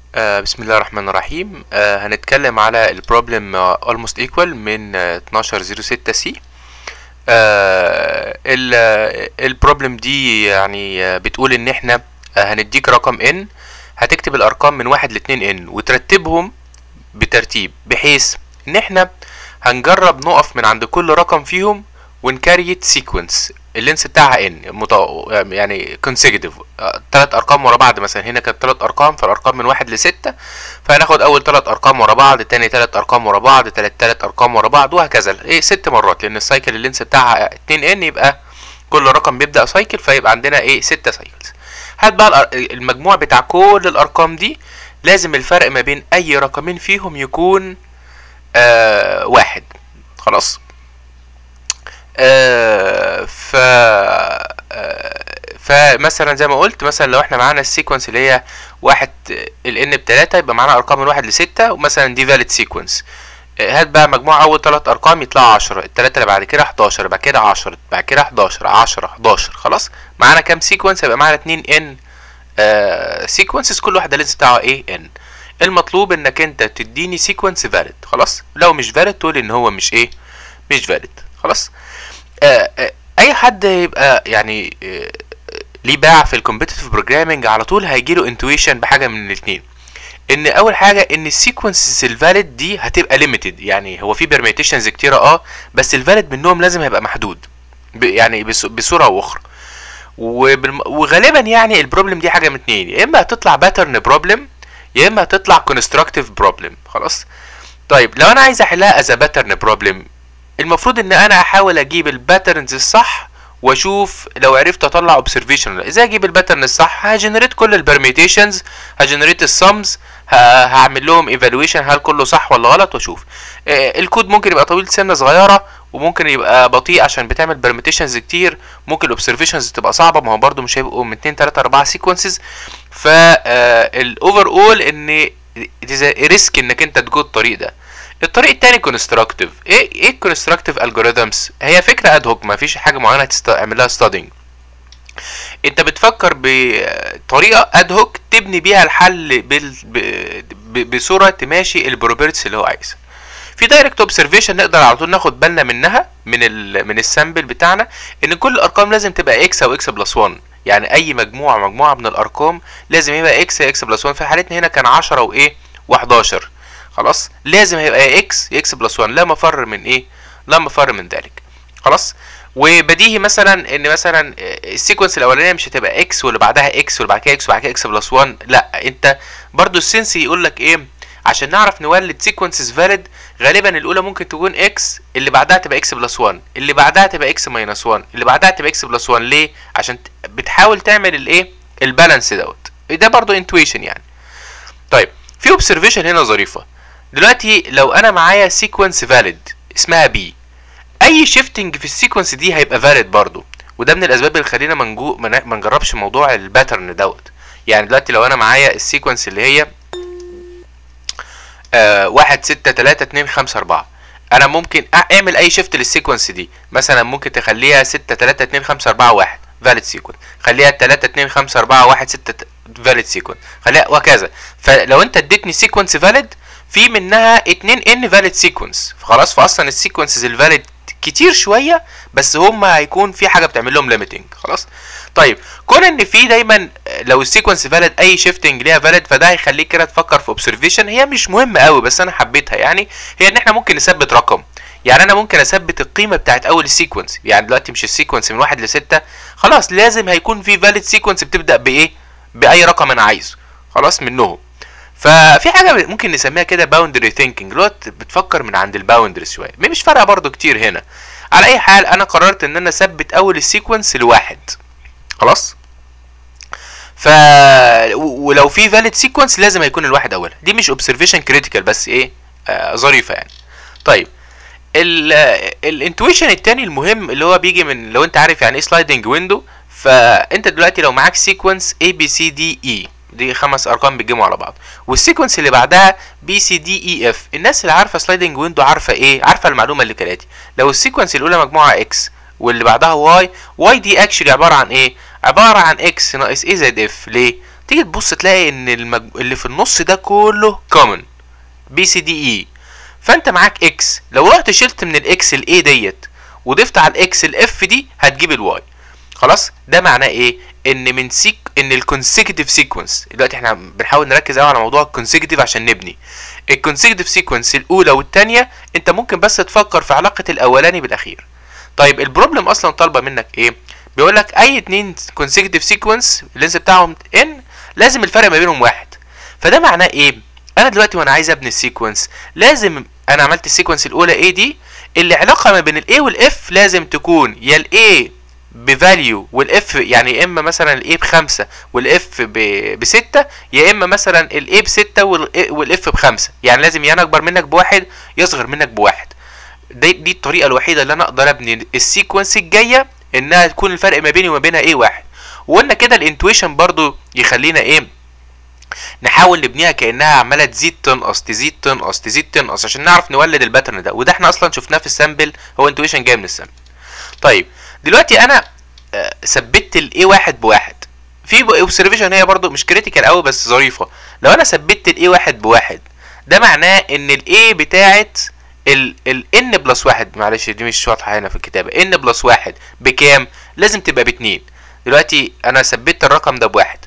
آه بسم الله الرحمن الرحيم آه هنتكلم على البروبلم آه almost equal من آه 1206 سي آه البروبلم دي يعني آه بتقول ان احنا آه هنديك رقم n هتكتب الارقام من واحد لاتنين n وترتبهم بترتيب بحيث ان احنا هنجرب نقف من عند كل رقم فيهم ونكريت سيكونس اللينس بتاعها ان مطا... يعني كونسيكتيف ثلاث ارقام ورا بعض مثلا هنا كانت ثلاث ارقام فالارقام من واحد لستة فهناخد اول ثلاث ارقام ورا بعض تاني ثلاث ارقام ورا بعض تالت ثلاث ارقام ورا بعض وهكذا ايه ست مرات لان السايكل اللينس بتاعها 2 ان يبقى كل رقم بيبدا سايكل فيبقى عندنا ايه ستة سايكلز هات بقى المجموع بتاع كل الارقام دي لازم الفرق ما بين اي رقمين فيهم يكون آه واحد خلاص آه ف آه فمثلا زي ما قلت مثلا لو احنا معانا السيكونس اللي هي واحد ال n بتلاتة يبقى معانا ارقام من واحد لستة ومثلا دي فاليد سيكونس هات بقى مجموع اول تلات ارقام يطلعوا عشرة التلاتة اللي بعد كده حداشر بعد كده عشرة بعد كده حداشر عشرة حداشر خلاص معانا كام سيكونس يبقى معانا اتنين n آه سيكونسز كل واحدة لسه بتاعها ايه n المطلوب انك انت تديني سيكونس فاليد خلاص لو مش فاليد تقول ان هو مش ايه مش فاليد خلاص آه آه اي حد يبقى يعني آه ليه باع في الكومبيتيتيف بروجرامنج على طول هيجيله انتويشن بحاجه من الاثنين ان اول حاجه ان السيكونسز الفاليد دي هتبقى ليميتد يعني هو في بيرميتيشنز كتيره اه بس الفاليد منهم لازم هيبقى محدود يعني بصوره او اخرى وبالم... وغالبا يعني البروبلم دي حاجه من اتنين يا اما هتطلع باترن بروبلم يا اما هتطلع كونستراكتيف بروبلم خلاص طيب لو انا عايز احلها از باترن بروبلم المفروض ان انا احاول اجيب الباترنز الصح واشوف لو عرفت اطلع اوبزرفيشن ازاي اجيب الباترن الصح هجنريت كل البرميتيشنز هجنريت السمز هعمل لهم ايفالويشن هل كله صح ولا غلط واشوف آه الكود ممكن يبقى طويل سنه صغيره وممكن يبقى بطيء عشان بتعمل برميتيشنز كتير ممكن الاوبزرفيشنز تبقى صعبه ما هو برده مش هيبقوا من 2 3 4 سيكونسز فالاوفر اول ان ريسك انك انت تجو الطريق ده الطريق التاني كونستراكتيف ايه ايه الكونستراكتيف الجوريثمز هي فكره اد هوك مفيش حاجه معينه تعمل لها ستادينج انت بتفكر بطريقه اد هوك تبني بيها الحل بال... ب... بصوره تماشي البروبرتس اللي هو عايزها في دايركت اوبزرفيشن نقدر على طول ناخد بالنا منها من ال... من السامبل بتاعنا ان كل الارقام لازم تبقى اكس او اكس بلس 1 يعني اي مجموعه مجموعه من الارقام لازم يبقى اكس اكس بلس 1 في حالتنا هنا كان 10 وايه و11 خلاص لازم هيبقى يا اكس يا اكس بلس 1 لا مفر من ايه لا مفر من ذلك خلاص وبديهي مثلا ان مثلا السيكونس الاولانيه مش هتبقى اكس واللي بعدها اكس واللي بعد كده اكس وبعد كده اكس بلس 1 لا انت برضو السنس يقول لك ايه عشان نعرف نولد سيكونسز فاليد غالبا الاولى ممكن تكون اكس اللي بعدها تبقى اكس بلس 1 اللي بعدها تبقى اكس ماينس 1 اللي بعدها تبقى اكس بلس 1 ليه عشان بتحاول تعمل الايه البالانس دوت ده برضو انتويشن يعني طيب في اوبزرفيشن هنا ظريفه دلوقتي لو انا معايا سيكونس فاليد اسمها بي اي شيفتنج في السيكونس دي هيبقى فاليد برضو وده من الاسباب اللي خلينا منجو ما نجربش موضوع الباترن دوت يعني دلوقتي لو انا معايا السيكونس اللي هي آه واحد ستة تلاتة اتنين خمسة اربعة انا ممكن اعمل اي شيفت للسيكونس دي مثلا ممكن تخليها ستة تلاتة اتنين خمسة اربعة واحد فاليد سيكونس خليها تلاتة اتنين خمسة اربعة واحد ستة فاليد سيكونس خليها وهكذا فلو انت اديتني سيكونس فاليد في منها اتنين ان فاليد سيكونس فخلاص فاصلا السيكونسز الفاليد كتير شويه بس هم هيكون في حاجه بتعمل لهم ليميتنج خلاص طيب كون ان في دايما لو السيكونس فاليد اي شيفتنج ليها فاليد فده هيخليك كده تفكر في اوبزرفيشن هي مش مهمه قوي بس انا حبيتها يعني هي ان احنا ممكن نثبت رقم يعني انا ممكن اثبت القيمه بتاعت اول السيكونس يعني دلوقتي مش السيكونس من واحد لستة خلاص لازم هيكون في فاليد سيكونس بتبدا بايه باي رقم انا عايزه خلاص منهم ففي حاجه ممكن نسميها كده باوندري ثينكينج اللي هو بتفكر من عند الباوندريز شويه مش فارقه برضو كتير هنا على اي حال انا قررت ان انا اثبت اول السيكونس لواحد خلاص ف ولو في فاليد سيكونس لازم هيكون الواحد اولها دي مش اوبزرفيشن كريتيكال بس ايه آه ظريفه يعني طيب الانتويشن التاني المهم اللي هو بيجي من لو انت عارف يعني ايه سلايدنج ويندو فانت دلوقتي لو معاك سيكونس A B C D E دي خمس ارقام بيتجمعوا على بعض والسيكونس اللي بعدها بي سي دي اي اف الناس اللي عارفه سلايدنج ويندو عارفه ايه عارفه المعلومه اللي كالاتي لو السيكونس الاولى مجموعه اكس واللي بعدها واي واي دي اكشلي عباره عن ايه عباره عن اكس ناقص ايه زائد اف ليه تيجي تبص تلاقي ان المج... اللي في النص ده كله كومن بي سي دي اي فانت معاك اكس لو رحت شلت من الاكس الاي ديت وضفت على الاكس الاف دي هتجيب الواي خلاص ده معناه ايه ان من سيك ان الكونسيكتيف سيكونس دلوقتي احنا بنحاول نركز قوي على موضوع الكونسيكتيف عشان نبني الكونسيكتيف سيكونس الاولى والثانيه انت ممكن بس تفكر في علاقه الاولاني بالاخير طيب البروبلم اصلا طالبه منك ايه بيقول لك اي اتنين كونسيكتيف سيكونس اللينس بتاعهم ان لازم الفرق ما بينهم واحد فده معناه ايه انا دلوقتي وانا عايز ابني السيكونس لازم انا عملت السيكونس الاولى ايه دي اللي علاقه ما بين الاي والاف لازم تكون يا الاي بفاليو والاف يعني يا اما مثلا الاي بخمسة والاف بستة يا اما مثلا الاي بستة والاف بخمسة يعني لازم يا انا اكبر منك بواحد يصغر منك بواحد دي, دي الطريقه الوحيده اللي انا اقدر ابني السيكونس الجايه انها تكون الفرق ما بيني وما بينها ايه واحد وقلنا كده الانتويشن برضو يخلينا ايه نحاول نبنيها كانها عماله تزيد تنقص تزيد تنقص تزيد تنقص عشان نعرف نولد الباترن ده وده احنا اصلا شفناه في السامبل هو انتويشن جاي من السامبل طيب دلوقتي انا آه ثبت الاي واحد بواحد في اوبسرفيشن هي برضو مش كريتيكال قوي بس ظريفه لو انا ثبت الاي واحد بواحد ده معناه ان الاي بتاعت ال ال n بلس واحد معلش دي مش واضحه هنا في الكتابه n بلس واحد بكام لازم تبقى باتنين دلوقتي انا ثبت الرقم ده بواحد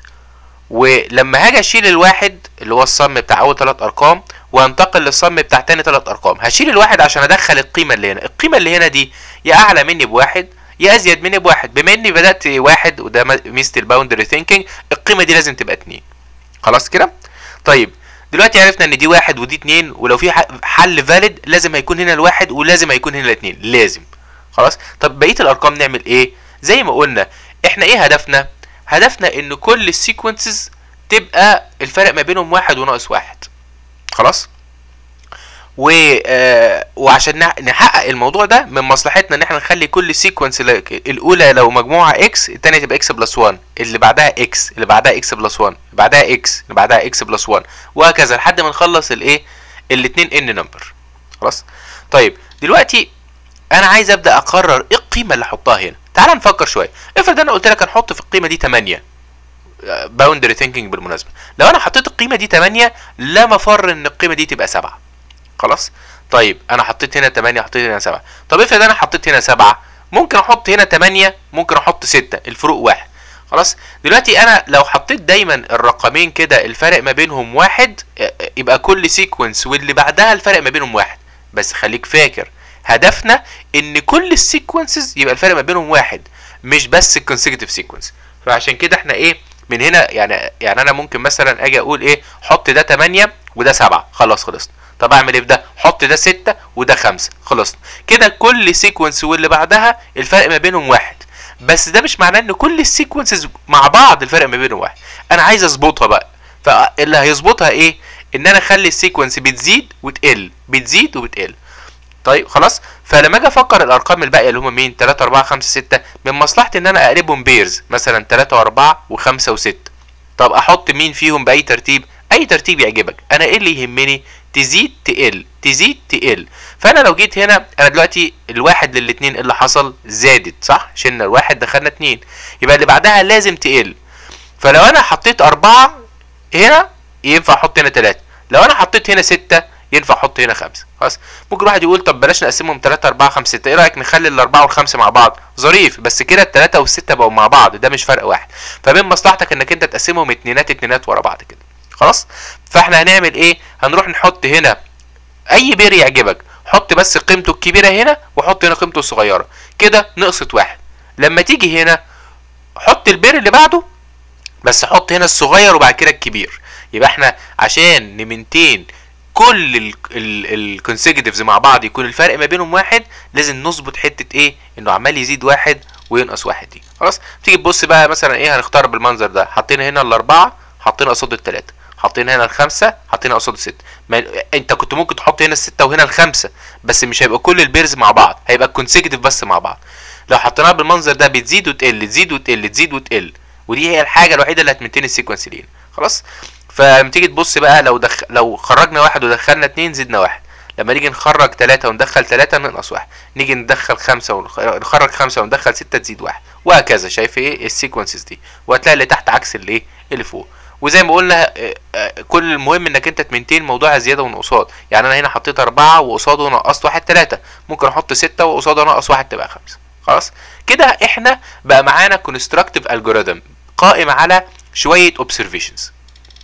ولما هاجي اشيل الواحد اللي هو الصم بتاع اول ثلاث ارقام وانتقل للصم بتاع تاني ثلاث ارقام هشيل الواحد عشان ادخل القيمه اللي هنا القيمه اللي هنا دي يا اعلى مني بواحد يا ازيد مني بواحد بما اني بدات واحد وده ميزه الباوندري ثينكينج القيمه دي لازم تبقى اتنين خلاص كده طيب دلوقتي عرفنا ان دي واحد ودي اتنين ولو في حل فاليد لازم هيكون هنا الواحد ولازم هيكون هنا الاتنين لازم خلاص طب بقيه الارقام نعمل ايه زي ما قلنا احنا ايه هدفنا هدفنا ان كل السيكونسز تبقى الفرق ما بينهم واحد وناقص واحد خلاص و آه وعشان نحقق الموضوع ده من مصلحتنا ان احنا نخلي كل سيكونس الاولى لو مجموعه اكس الثانيه تبقى اكس بلس 1 اللي بعدها اكس اللي بعدها اكس بلس 1 اللي بعدها اكس اللي بعدها اكس بلس 1 وهكذا لحد ما نخلص الايه الاثنين ان نمبر خلاص طيب دلوقتي انا عايز ابدا اقرر ايه القيمه اللي احطها هنا تعال نفكر شويه افرض انا قلت لك هنحط في القيمه دي 8 باوندري ثينكينج بالمناسبه لو انا حطيت القيمه دي 8 لا مفر ان القيمه دي تبقى 7 خلاص طيب انا حطيت هنا 8 حطيت هنا 7 طب افرض انا حطيت هنا 7 ممكن احط هنا 8 ممكن احط 6 الفروق واحد خلاص دلوقتي انا لو حطيت دايما الرقمين كده الفرق ما بينهم واحد يبقى كل سيكونس واللي بعدها الفرق ما بينهم واحد بس خليك فاكر هدفنا ان كل السيكونسز يبقى الفرق ما بينهم واحد مش بس الكونسيكتيف سيكونس فعشان كده احنا ايه من هنا يعني يعني انا ممكن مثلا اجي اقول ايه حط ده 8 وده 7 خلاص خلصنا طب اعمل ايه في ده حط ده 6 وده 5 خلصنا كده كل سيكونس واللي بعدها الفرق ما بينهم واحد بس ده مش معناه ان كل السيكونسز مع بعض الفرق ما بينهم واحد انا عايز اظبطها بقى فاللي هيظبطها ايه ان انا اخلي السيكونس بتزيد وتقل بتزيد وبتقل طيب خلاص فلما اجي افكر الارقام الباقيه اللي هم مين 3 4 5 6 من مصلحتي ان انا اقلبهم بيرز مثلا 3 و4 و5 و6 طب احط مين فيهم باي ترتيب اي ترتيب يعجبك انا ايه اللي يهمني تزيد تقل تزيد تقل فانا لو جيت هنا انا دلوقتي الواحد للاتنين اللي حصل زادت صح شلنا الواحد دخلنا اتنين يبقى اللي بعدها لازم تقل فلو انا حطيت اربعة هنا ينفع احط هنا تلاتة لو انا حطيت هنا ستة ينفع احط هنا خمسة خلاص ممكن واحد يقول طب بلاش نقسمهم 3 4 5 6 ايه رايك نخلي الاربعه والخمسه مع بعض ظريف بس كده الثلاثه والسته بقوا مع بعض ده مش فرق واحد فمن مصلحتك انك انت تقسمهم اتنينات اتنينات ورا بعض كده خلاص فاحنا هنعمل ايه هنروح نحط هنا اي بير يعجبك حط بس قيمته الكبيره هنا وحط هنا قيمته الصغيره كده نقصت واحد لما تيجي هنا حط البير اللي بعده بس حط هنا الصغير وبعد كده الكبير يبقى احنا عشان نمنتين كل الكونسيكتيفز مع بعض يكون الفرق ما بينهم واحد لازم نظبط حته ايه انه عمال يزيد واحد وينقص واحد دي خلاص تيجي تبص بقى مثلا ايه هنختار بالمنظر ده حطينا هنا الاربعه حطينا قصاد الثلاثه حطينا هنا الخمسه حطينا قصاد السته ما انت كنت ممكن تحط هنا السته وهنا الخمسه بس مش هيبقى كل البيرز مع بعض هيبقى الكونسيكتيف بس مع بعض لو حطيناها بالمنظر ده بتزيد وتقل تزيد وتقل تزيد وتقل ودي هي الحاجه الوحيده اللي هتمنتين السيكونس لينا خلاص فلما تيجي تبص بقى لو دخ... لو خرجنا واحد ودخلنا اتنين زدنا واحد لما نيجي نخرج تلاتة وندخل تلاتة ننقص واحد نيجي ندخل خمسة ونخرج خمسة وندخل ستة تزيد واحد وهكذا شايف ايه السيكونسز دي وهتلاقي اللي تحت عكس اللي ايه اللي فوق وزي ما قلنا آه، آه، كل المهم انك انت تمنتين موضوع الزياده والنقصان يعني انا هنا حطيت أربعة وقصاده نقصت واحد تلاتة ممكن احط ستة وقصاده نقص واحد تبقى خمسة خلاص كده احنا بقى معانا كونستراكتيف الجوريثم قائم على شويه اوبزرفيشنز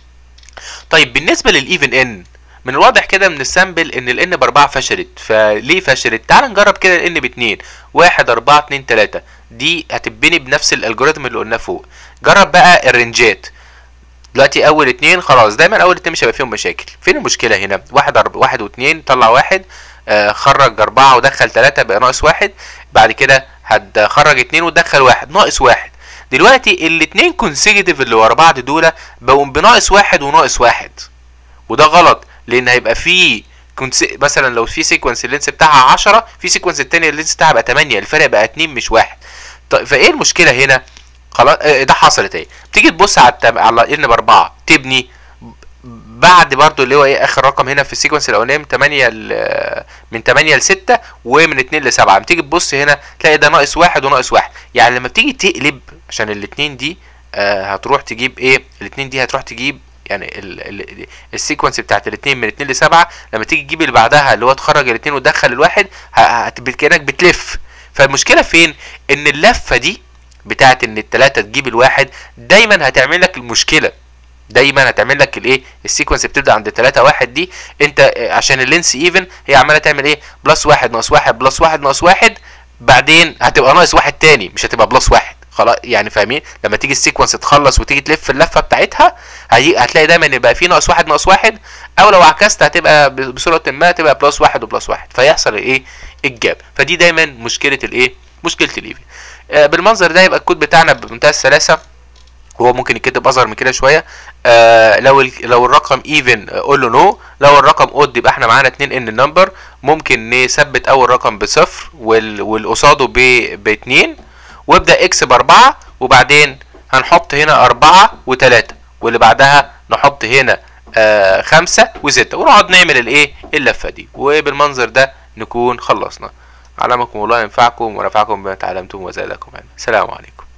طيب بالنسبه للايفن ان من الواضح كده من السامبل ان الان باربعة فشلت فليه فشلت تعال نجرب كده الان باتنين واحد اربعة اتنين تلاتة دي هتبني بنفس الالجوريثم اللي قلناه فوق جرب بقى الرنجات دلوقتي اول اتنين خلاص دايما اول اتنين مش هيبقى فيهم مشاكل فين المشكله هنا واحد أرب... واحد واتنين طلع واحد آه خرج اربعة ودخل تلاتة بقى ناقص واحد بعد كده هتخرج اتنين وتدخل واحد ناقص واحد دلوقتي الاتنين كونسيجيتيف اللي ورا بعض دول بقوا بناقص واحد وناقص واحد وده غلط لان هيبقى في كونس... مثلا لو في سيكونس اللينس بتاعها 10 في سيكونس التاني اللينس بتاعها بقى 8 الفرق بقى 2 مش واحد طيب فايه المشكله هنا خلاص آه، ده حصلت اهي تيجي تبص على التم... على ان باربعه تبني بعد برضو اللي هو ايه اخر رقم هنا في السيكونس الاولاني من 8 ل من 8 ل 6 ومن 2 ل 7 لما تيجي تبص هنا تلاقي ده ناقص واحد وناقص واحد يعني لما بتيجي تقلب عشان الاثنين دي آه هتروح تجيب ايه الاثنين دي هتروح تجيب يعني ال ال السيكونس بتاعت الاثنين من 2 ل 7 لما تيجي تجيب اللي بعدها اللي هو تخرج الاثنين وتدخل الواحد ه- هت- كانك بتلف فالمشكله فين ان اللفه دي بتاعت ان التلاتة تجيب الواحد دايما هتعمل لك المشكله دايما هتعمل لك الايه السيكونس بتبدا عند 3 1 دي انت آه، عشان اللينس ايفن هي عماله تعمل ايه بلس واحد ناقص واحد بلس واحد ناقص واحد بعدين هتبقى ناقص واحد تاني مش هتبقى بلس واحد خلاص يعني فاهمين لما تيجي السيكونس تخلص وتيجي تلف اللفه بتاعتها هي- هتلاقي دايما يبقى في ناقص واحد ناقص واحد او لو عكست هتبقى ب- بصوره ما تبقى بلس واحد وبلس واحد فيحصل الايه الجاب فدي دايما مشكله الايه مشكله الايفن آه بالمنظر ده يبقى الكود بتاعنا بمنتهى السلاسه هو ممكن يتكتب اصغر من كده شويه آه لو ال- لو الرقم ايفن قول له نو لو الرقم اود يبقى احنا معانا 2 ان نمبر ممكن نثبت اول رقم بصفر وال واللي قصاده ب باتنين وابدا اكس باربعه وبعدين هنحط هنا اربعه وتلاته واللي بعدها نحط هنا آه خمسه وسته ونقعد نعمل الايه اللفه دي وبالمنظر ده نكون خلصنا علمكم الله ينفعكم ونفعكم بما تعلمتم وزادكم علما السلام عليكم